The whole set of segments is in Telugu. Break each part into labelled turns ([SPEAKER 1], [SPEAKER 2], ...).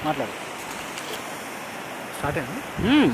[SPEAKER 1] మాట్లాడు
[SPEAKER 2] స్టార్ట్ అయింది
[SPEAKER 1] మ్మ్.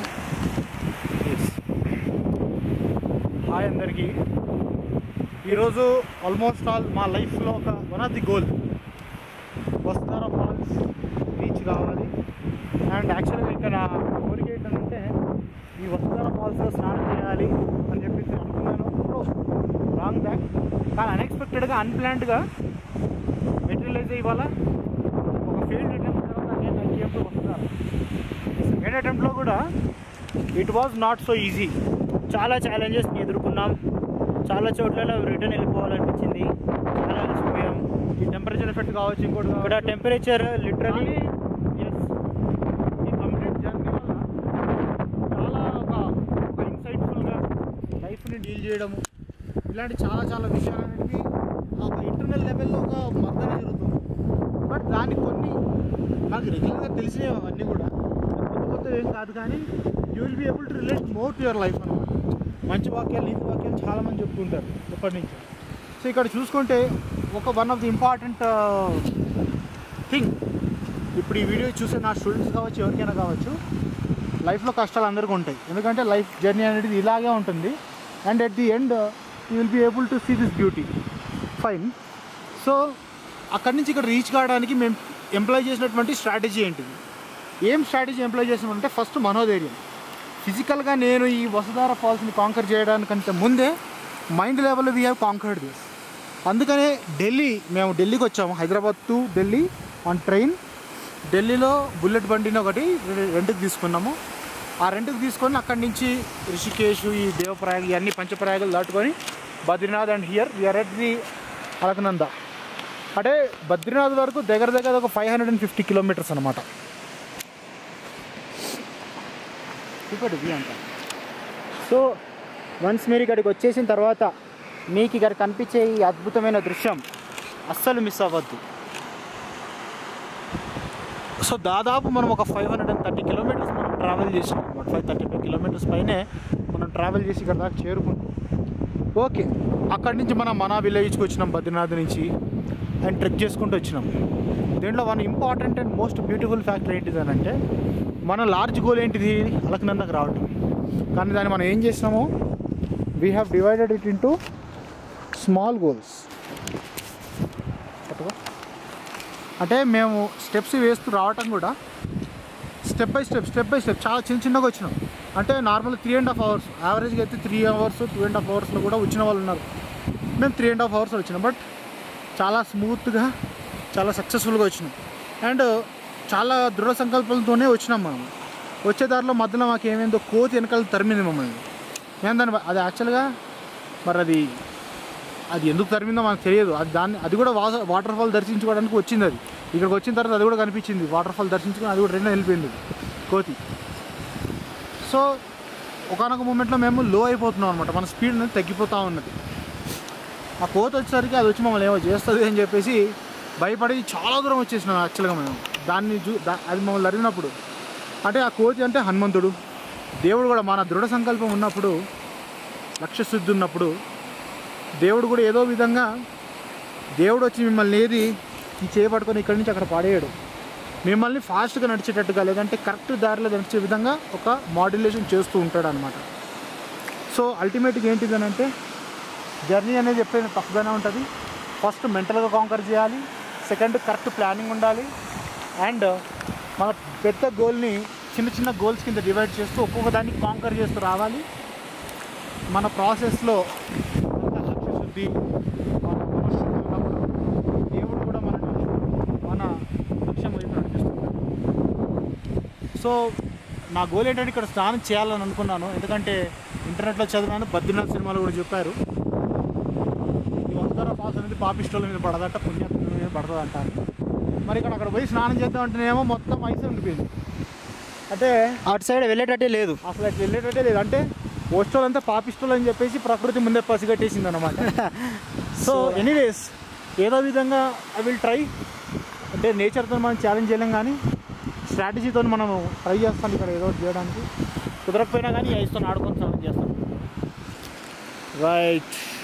[SPEAKER 2] హాయ్ అందరికీ ఈరోజు ఆల్మోస్ట్ ఆల్ మా లైఫ్లో ఒక one of the goal Vasudhara falls beach కావాలి అండ్ యాక్చువల్గా ఇంకా నా కోరిక ఏంటంటే ఈ వస్తారా ఫాల్స్లో స్నానం చేయాలి అని చెప్పేసి అనుకున్నాను రాంగ్ బ్యాక్ కానీ అన్ఎక్స్పెక్టెడ్గా అన్ప్లాన్డ్గా మెటీరియలైజ్ ఇవాళ ఒక ఫీల్డ్ అటెంప్ట్ తర్వాత నేను ఐ కేమ్ టు వస్తున్నారు సెకండ్ అటెంప్ట్లో కూడా it was not so easy
[SPEAKER 1] చాలా ఛాలెంజెస్ని ఎదుర్కొన్నాం చాలా చోట్ల రిటర్న్ వెళ్ళిపోవాలనిపించింది చాలా అలసిపోయాం
[SPEAKER 2] ఈ టెంపరేచర్ ఎఫెక్ట్ కావచ్చు ఇంకోటి
[SPEAKER 1] ఇక్కడ
[SPEAKER 2] కావచ్చు.
[SPEAKER 1] టెంపరేచర్ లిటరలీ
[SPEAKER 2] కానీ, yes, ఈ కంప్లీట్ జర్నీ వల్ల చాలా ఒక ఒక ఇన్సైట్ఫుల్గా లైఫ్ని డీల్ చేయడము ఇలాంటి చాలా చాలా విషయాలన్నింటినీ ఒక ఇంటర్నల్ లెవెల్లో ఒక మద్దన జరుగుతుంది బట్ దాన్ని కొన్ని నాకు రెగ్యులర్గా తెలిసినవి అవన్నీ కూడా కొత్త కొత్త ఏం కాదు కానీ you will be able to relate more to your life అనమాట మంచి వాక్యాలు నీతి వాక్యాలు చాలామంది చెప్తుంటారు ఎప్పటి నుంచి సో ఇక్కడ చూసుకుంటే ఒక one of the important thing ఇప్పుడు ఈ వీడియో చూసే నా స్టూడెంట్స్ కావచ్చు ఎవరికైనా కావచ్చు లైఫ్లో కష్టాలు అందరికీ ఉంటాయి ఎందుకంటే లైఫ్ జర్నీ అనేది ఇలాగే ఉంటుంది and at the end you will be able to see this beauty fine so అక్కడి నుంచి ఇక్కడ రీచ్ కావడానికి మేము ఎంప్లాయ్ చేసినటువంటి స్ట్రాటజీ ఏంటిది ఏం స్ట్రాటజీ ఎంప్లాయ్ చేసామంటే ఫస్ట్ మనోధైర్యం ఫిజికల్గా నేను ఈ వసుధార ఫాల్స్ని కాంకర్ చేయడానికంటే ముందే mind level we have conquered this అందుకనే ఢిల్లీ మేము ఢిల్లీకి వచ్చాము Hyderabad to Delhi on train ఢిల్లీలో బుల్లెట్ బండిని ఒకటి రె- రెంట్కి తీసుకున్నాము ఆ రెంట్కి తీసుకొని అక్కడి నుంచి రిషికేశ్ ఈ దేవప్రయాగ్ ఇవన్నీ పంచప్రయాగాలు దాటుకొని Badrinath and here we are at the Alaknanda అంటే బద్రీనాథ్ వరకు దగ్గర దగ్గర ఒక five hundred and fifty kilometres అనమాట
[SPEAKER 1] ఇప్పుడు ఇది అంట సో వన్స్ మీరు ఇక్కడికి వచ్చేసిన తర్వాత మీకు ఇక్కడ కనిపించే ఈ అద్భుతమైన దృశ్యం అస్సలు మిస్ అవ్వద్దు
[SPEAKER 2] సో దాదాపు మనం ఒక five hundred and thirty kilometres మనం ట్రావెల్ చేసాం అనమాట ఫైవ్ థర్టీ ఫైవ్ కిలోమీటర్స్ పైనే మనం ట్రావెల్ చేసి ఇక్కడ దాకా చేరుకుంటాం ఓకే అక్కడి నుంచి మనం మన విలేజ్కి వచ్చినాం బద్రీనాథ్ నుంచి అండ్ ట్రెక్ చేసుకుంటూ వచ్చినాం దీంట్లో one important and most beautiful factor ఏంటిది అని అంటే మన లార్జ్ గోల్ ఏంటిది అలకనందకు రావటం కానీ దాన్ని మనం ఏం చేసినాము we have divided it into small goals అంటే మేము స్టెప్స్ వేస్తూ రావటం కూడా step by step step by step చాలా చిన్న చిన్నగా వచ్చినాం అంటే normal three and half hours యావరేజ్గా అయితే three hours two and half అవర్స్లో కూడా వచ్చిన వాళ్ళు ఉన్నారు మేము త్రీ అండ్ హాఫ్ అవర్స్ వచ్చినాం బట్ చాలా స్మూత్గా చాలా సక్సెస్ఫుల్గా వచ్చినాం అండ్ చాలా దృఢ సంకల్పంతోనే వచ్చినాం మనం వచ్చే దారిలో మధ్యలో మాకు ఏమైందో కోతి వెనకాల తరిమింది మమ్మల్ని మేము దాన్ని అది యాక్చువల్గా మరి అది అది ఎందుకు తరిమిందో మనకు తెలియదు అది దాన్ని అది కూడా వాస వాటర్ ఫాల్ దర్శించుకోవడానికి వచ్చింది అది ఇక్కడికి వచ్చిన తర్వాత అది కూడా కనిపించింది వాటర్ ఫాల్ దర్శించుకొని అది కూడా రెండు వెళ్ళిపోయింది కోతి సో ఒకనొక మూమెంట్లో మేము లో అయిపోతున్నాం అనమాట మన స్పీడ్ అనేది తగ్గిపోతూ ఉన్నది ఆ కోతి వచ్చేసరికి అది వచ్చి మమ్మల్ని ఏమో చేస్తుంది అని చెప్పేసి భయపడి చాలా దూరం వచ్చేసినాం యాక్చువల్గా మేము దాన్ని చూ దా- అది మమ్మల్ని అరిగినప్పుడు అంటే ఆ కోతి అంటే హనుమంతుడు దేవుడు కూడా మన దృఢ సంకల్పం ఉన్నప్పుడు లక్ష్యశుద్ధి ఉన్నప్పుడు దేవుడు కూడా ఏదో విధంగా దేవుడు వచ్చి మిమ్మల్ని ఏది ఈ చేపట్టుకొని ఇక్కడి నుంచి అక్కడ పాడేయడు మిమ్మల్ని ఫాస్ట్గా నడిచేటట్టుగా లేదంటే కరెక్ట్ దారిలో నడిచే విధంగా ఒక మాడ్యులేషన్ చేస్తూ ఉంటాడు అనమాట సో అల్టిమేట్గా ఏంటిది అని అంటే జర్నీ అనేది ఎప్పుడైనా టఫ్గానే ఉంటుంది ఫస్ట్ మెంటల్గా కాంకర్ చేయాలి సెకండ్ కరెక్ట్ ప్లానింగ్ ఉండాలి అండ్ మన పెద్ద గోల్ని చిన్న చిన్న గోల్స్ కింద డివైడ్ చేస్తూ ఒక్కొక్క దాన్ని కాంకర్ చేస్తూ రావాలి మన ప్రాసెస్లో అంత లక్ష్యశుద్ధి మన మనశ్శుద్ధి ఉన్నప్పుడు దేవుడు కూడా మనని మన లక్ష్యం వైపు నడిపిస్తుంది సో నా గోల్ ఏంటంటే ఇక్కడ స్నానం చేయాలని అనుకున్నాను ఎందుకంటే ఇంటర్నెట్లో చదివాను బద్రీనాథ్ సినిమాలో కూడా చెప్పారు ఈ వంకర ఫాల్స్ అనేది పాపిస్టోల మీద పడదట పుణ్యాత్ముల మీద పడదు అంటారు మరి ఇక్కడ అక్కడ పోయి స్నానం చేద్దాం అంటేనేమో మొత్తం ఐస్ ఉండిపోయింది అంటే
[SPEAKER 1] అటు సైడ్ వెళ్ళేటట్టే లేదు
[SPEAKER 2] అసలు అట్లా వెళ్ళేటట్టే లేదు అంటే పోస్టోల్ అంతా పాపిస్టోల్ అని చెప్పేసి ప్రకృతి ముందే పసిగట్టేసింది అనమాట సో ఎనీవేస్ ఏదో విధంగా ఐ విల్ ట్రై అంటే నేచర్తో మనం ఛాలెంజ్ చేయలేం కానీ స్ట్రాటజీతో మనం ట్రై చేస్తాం ఇక్కడ ఏదో ఒకటి చేయడానికి కుదరకపోయినా కానీ ఐస్తో ఆడుకొని ఛాలెంజ్ చేస్తాం రైట్